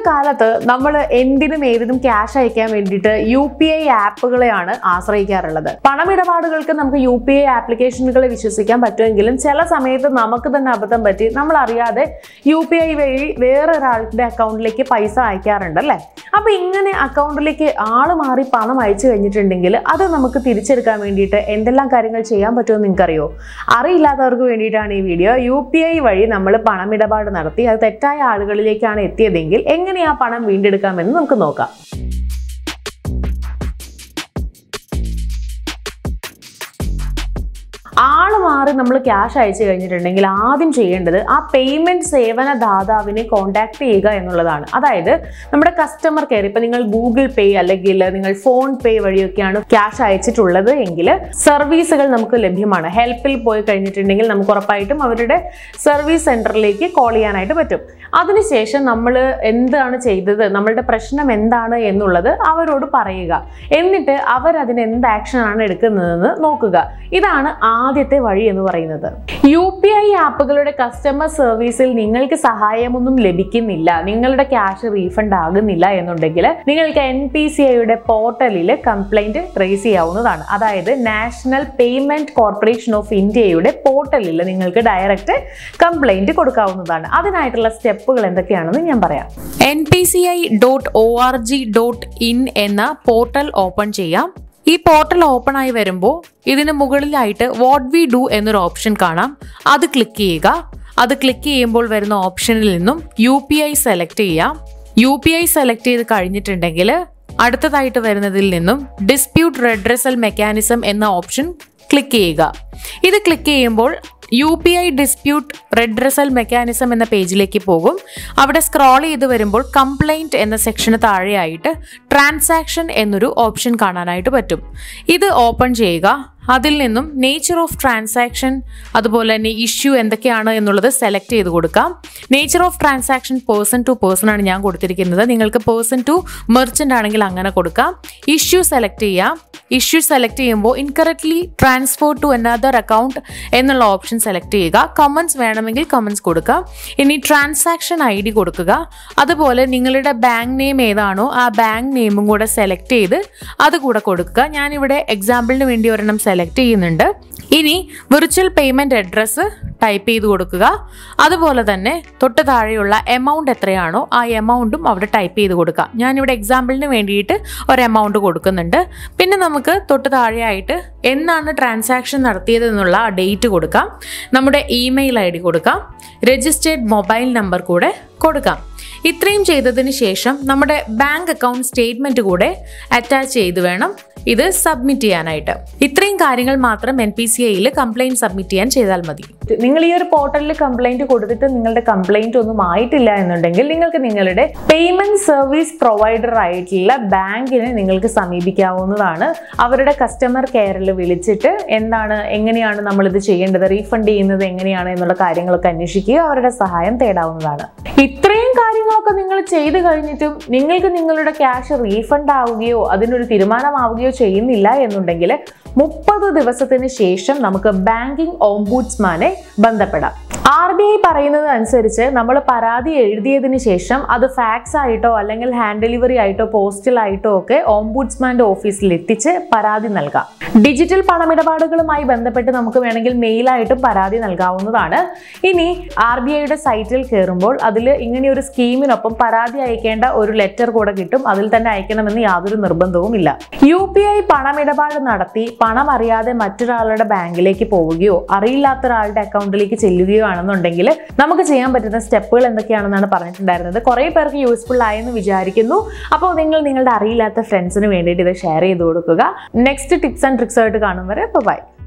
കാലത്ത് നമ്മൾ എന്തിനും ഏതിനും ക്യാഷ് അയക്കാൻ വേണ്ടിയിട്ട് യു പി ഐ ആപ്പുകളെയാണ് ആശ്രയിക്കാറുള്ളത് പണമിടപാടുകൾക്ക് നമുക്ക് യു പി ഐ ആപ്ലിക്കേഷനുകളെ വിശ്വസിക്കാൻ പറ്റുമെങ്കിലും ചില സമയത്ത് നമുക്ക് തന്നെ അബദ്ധം പറ്റി നമ്മൾ അറിയാതെ യു പി ഐ വഴി വേറൊരാളുടെ അക്കൗണ്ടിലേക്ക് പൈസ അയക്കാറുണ്ട് അല്ലേ അപ്പൊ ഇങ്ങനെ അക്കൗണ്ടിലേക്ക് ആള് മാറി പണം അയച്ചു കഴിഞ്ഞിട്ടുണ്ടെങ്കിൽ അത് നമുക്ക് തിരിച്ചെടുക്കാൻ വേണ്ടിയിട്ട് എന്തെല്ലാം കാര്യങ്ങൾ ചെയ്യാൻ പറ്റുമെന്ന് നിങ്ങൾക്കറിയോ അറിയില്ലാത്തവർക്ക് വേണ്ടിയിട്ടാണ് ഈ വീഡിയോ യു പി ഐ വഴി നമ്മൾ പണമിടപാട് നടത്തി അത് തെറ്റായ ആളുകളിലേക്കാണ് എത്തിയതെങ്കിൽ എങ്ങനെ ആ പണം വീണ്ടെടുക്കാമെന്ന് നമുക്ക് നോക്കാം ആള് മാറി നമ്മൾ ക്യാഷ് അയച്ചു കഴിഞ്ഞിട്ടുണ്ടെങ്കിൽ ആദ്യം ചെയ്യേണ്ടത് ആ പേയ്മെന്റ് സേവന ദാതാവിനെ കോൺടാക്ട് ചെയ്യുക എന്നുള്ളതാണ് അതായത് നമ്മുടെ കസ്റ്റമർ കെയർ ഇപ്പൊ നിങ്ങൾ ഗൂഗിൾ പേ അല്ലെങ്കിൽ നിങ്ങൾ ഫോൺ പേ വഴിയൊക്കെയാണ് ക്യാഷ് അയച്ചിട്ടുള്ളത് എങ്കിൽ സർവീസുകൾ നമുക്ക് ലഭ്യമാണ് ഹെൽപ്പിൽ പോയി കഴിഞ്ഞിട്ടുണ്ടെങ്കിൽ നമുക്ക് ഉറപ്പായിട്ടും അവരുടെ സർവീസ് സെന്ററിലേക്ക് കോൾ ചെയ്യാനായിട്ട് പറ്റും അതിനുശേഷം നമ്മൾ എന്താണ് ചെയ്തത് നമ്മളുടെ പ്രശ്നം എന്താണ് എന്നുള്ളത് അവരോട് പറയുക എന്നിട്ട് അവർ അതിന് എന്ത് ആക്ഷൻ ആണ് എടുക്കുന്നതെന്ന് നോക്കുക ഇതാണ് ആദ്യത്തെ വഴി എന്ന് പറയുന്നത് യു പി ഐ ആപ്പുകളുടെ കസ്റ്റമർ സർവീസിൽ നിങ്ങൾക്ക് സഹായമൊന്നും ലഭിക്കുന്നില്ല നിങ്ങളുടെ ക്യാഷ് റീഫണ്ട് ആകുന്നില്ല എന്നുണ്ടെങ്കിൽ നിങ്ങൾക്ക് എൻ പി സി ഐയുടെ പോർട്ടലിൽ കംപ്ലൈന്റ് റേസ് ചെയ്യാവുന്നതാണ് അതായത് നാഷണൽ പേയ്മെന്റ് കോർപ്പറേഷൻ ഓഫ് ഇന്ത്യയുടെ പോർട്ടലിൽ നിങ്ങൾക്ക് ഡയറക്റ്റ് കംപ്ലൈന്റ് കൊടുക്കാവുന്നതാണ് അതിനായിട്ടുള്ള സ്റ്റെപ്പുകൾ എന്തൊക്കെയാണെന്ന് ഞാൻ പറയാം N P C I dot O R G dot in എന്ന പോർട്ടൽ ഓപ്പൺ ചെയ്യാം ഈ പോർട്ടൽ ഓപ്പൺ ആയി വരുമ്പോൾ ഇതിന് മുകളിലായിട്ട് വാട്ട് വി ഡു എന്നൊരു ഓപ്ഷൻ കാണാം അത് ക്ലിക്ക് ചെയ്യുക അത് ക്ലിക്ക് ചെയ്യുമ്പോൾ വരുന്ന ഓപ്ഷനിൽ നിന്നും യു പി ഐ സെലക്ട് ചെയ്യാം യു പി ഐ സെലക്ട് ചെയ്ത് കഴിഞ്ഞിട്ടുണ്ടെങ്കിൽ അടുത്തതായിട്ട് വരുന്നതിൽ നിന്നും ഡിസ്പ്യൂട്ട് റെഡ്രസൽ മെക്കാനിസം എന്ന ഓപ്ഷൻ ക്ലിക്ക് ചെയ്യുക ഇത് ക്ലിക്ക് ചെയ്യുമ്പോൾ U P I dispute redressal mechanism എന്ന പേജിലേക്ക് പോകും അവിടെ സ്ക്രോൾ ചെയ്ത് വരുമ്പോൾ കംപ്ലൈൻറ്റ് എന്ന സെക്ഷന് താഴെയായിട്ട് ട്രാൻസാക്ഷൻ എന്നൊരു ഓപ്ഷൻ കാണാനായിട്ട് പറ്റും ഇത് ഓപ്പൺ ചെയ്യുക അതിൽ നിന്നും നേച്ചർ ഓഫ് ട്രാൻസാക്ഷൻ അതുപോലെ തന്നെ ഇഷ്യൂ എന്തൊക്കെയാണ് എന്നുള്ളത് സെലക്ട് ചെയ്ത് കൊടുക്കാം nature of transaction person to person ആണ് ഞാൻ കൊടുത്തിരിക്കുന്നത് നിങ്ങൾക്ക് പേഴ്സൺ ടു മെർച്ചൻ്റ് ആണെങ്കിൽ അങ്ങനെ കൊടുക്കാം ഇഷ്യൂ സെലക്ട് ചെയ്യാം ഇഷ്യൂ സെലക്ട് ചെയ്യുമ്പോൾ incorrectly transfer to another account എന്നുള്ള ഓപ്ഷൻ സെലക്ട് ചെയ്യുക കമൻസ് വേണമെങ്കിൽ കമൻസ് കൊടുക്കാം ഇനി ട്രാൻസാക്ഷൻ ഐ ഡി കൊടുക്കുക അതുപോലെ നിങ്ങളുടെ ബാങ്ക് നെയിം ഏതാണോ ആ ബാങ്ക് നെയിമും കൂടെ സെലക്ട് ചെയ്ത് അത് കൂടെ കൊടുക്കുക ഞാനിവിടെ എക്സാമ്പിളിന് വേണ്ടി ഒരെണ്ണം സെലക്ട് ചെയ്യുന്നുണ്ട് ഇനി വിർച്വൽ പേയ്മെന്റ് അഡ്രസ്സ് ടൈപ്പ് ചെയ്ത് കൊടുക്കുക അതുപോലെ തന്നെ തൊട്ട് താഴെയുള്ള എമൗണ്ട് എത്രയാണോ ആ എമൗണ്ടും അവിടെ ടൈപ്പ് ചെയ്ത് കൊടുക്കുക ഞാനിവിടെ എക്സാമ്പിളിന് വേണ്ടിയിട്ട് ഒരു എമൗണ്ട് കൊടുക്കുന്നുണ്ട് പിന്നെ നമുക്ക് തൊട്ട് താഴെയായിട്ട് എന്നാണ് ട്രാൻസാക്ഷൻ നടത്തിയത് എന്നുള്ള ആ ഡേറ്റ് കൊടുക്കാം നമ്മുടെ ഇമെയിൽ ഐ ഡി കൊടുക്കാം രജിസ്റ്റേർഡ് മൊബൈൽ നമ്പർ കൂടെ കൊടുക്കാം ഇത്രയും ചെയ്തതിന് ശേഷം നമ്മുടെ ബാങ്ക് അക്കൗണ്ട് സ്റ്റേറ്റ്മെന്റ് കൂടെ അറ്റാച്ച് ചെയ്ത് വേണം ഇത് സബ്മിറ്റ് ചെയ്യാനായിട്ട് ഇത്രയും കാര്യങ്ങൾ മാത്രം എൻ പി സി ഐയിൽ കംപ്ലൈന്റ് സബ്മിറ്റ് ചെയ്യാൻ ചെയ്താൽ മതി നിങ്ങൾ ഈ ഒരു പോർട്ടലിൽ കംപ്ലൈന്റ് കൊടുത്തിട്ട് നിങ്ങളുടെ കംപ്ലൈന്റ് ഒന്നും ആയിട്ടില്ല എന്നുണ്ടെങ്കിൽ നിങ്ങൾക്ക് നിങ്ങളുടെ പേയ്മെന്റ് സർവീസ് പ്രൊവൈഡർ ആയിട്ടുള്ള ബാങ്കിനെ നിങ്ങൾക്ക് സമീപിക്കാവുന്നതാണ് അവരുടെ കസ്റ്റമർ കെയറിൽ വിളിച്ചിട്ട് എന്താണ് എങ്ങനെയാണ് നമ്മൾ ഇത് ചെയ്യേണ്ടത് റീഫണ്ട് ചെയ്യുന്നത് എങ്ങനെയാണ് എന്നുള്ള കാര്യങ്ങളൊക്കെ അന്വേഷിക്കുക അവരുടെ സഹായം തേടാവുന്നതാണ് ഇത്രയും കാര്യങ്ങളൊക്കെ നിങ്ങൾ ചെയ്തു കഴിഞ്ഞിട്ടും നിങ്ങൾക്ക് നിങ്ങളുടെ ക്യാഷ് റീഫണ്ട് ആവുകയോ അതിനൊരു തീരുമാനമാവുകയോ ചെയ്യുന്നില്ല എന്നുണ്ടെങ്കിൽ മുപ്പത് ദിവസത്തിന് ശേഷം നമുക്ക് ബാങ്കിങ് ഓംബൂഡ്സ്മാനെ ബന്ധപ്പെടാം ആർ ബി ഐ പറയുന്നത് അനുസരിച്ച് നമ്മൾ പരാതി എഴുതിയതിന് ശേഷം അത് ഫാക്സ് ആയിട്ടോ അല്ലെങ്കിൽ ഹാൻഡ് ഡെലിവറി ആയിട്ടോ പോസ്റ്റലായിട്ടോ ഒക്കെ ഓംബൂഡ്സ്മാന്റെ ഓഫീസിൽ എത്തിച്ച് പരാതി നൽകാം ഡിജിറ്റൽ പണമിടപാടുകളുമായി ബന്ധപ്പെട്ട് നമുക്ക് വേണമെങ്കിൽ മെയിലായിട്ടും പരാതി നൽകാവുന്നതാണ് ഇനി ആർ ബി ഐയുടെ സൈറ്റിൽ കയറുമ്പോൾ അതിൽ ഇങ്ങനെ ഒരു സ്കീമിനൊപ്പം പരാതി അയക്കേണ്ട ഒരു ലെറ്റർ കൂടെ കിട്ടും അതിൽ തന്നെ അയക്കണമെന്ന് യാതൊരു നിർബന്ധവും ഇല്ല യു പി ഐ പണമിടപാട് നടത്തി പണം അറിയാതെ മറ്റൊരാളുടെ ബാങ്കിലേക്ക് പോവുകയോ അറിയില്ലാത്ത ഒരാളുടെ അക്കൗണ്ടിലേക്ക് ചെല്ലുകയോ ആണെന്നുണ്ടെങ്കിൽ നമുക്ക് ചെയ്യാൻ പറ്റുന്ന സ്റ്റെപ്പുകൾ എന്തൊക്കെയാണെന്നാണ് പറഞ്ഞിട്ടുണ്ടായിരുന്നത് കുറേ പേർക്ക് യൂസ്ഫുൾ ആയെന്ന് വിചാരിക്കുന്നു അപ്പോൾ നിങ്ങൾ നിങ്ങളുടെ അറിയില്ലാത്ത ഫ്രണ്ട്സിന് വേണ്ടിയിട്ട് ഇത് ഷെയർ ചെയ്ത് കൊടുക്കുക നെക്സ്റ്റ് ടിപ്സ് ആൻഡ് ട്രിക്സ് ആയിട്ട് കാണും വരെ ബൈ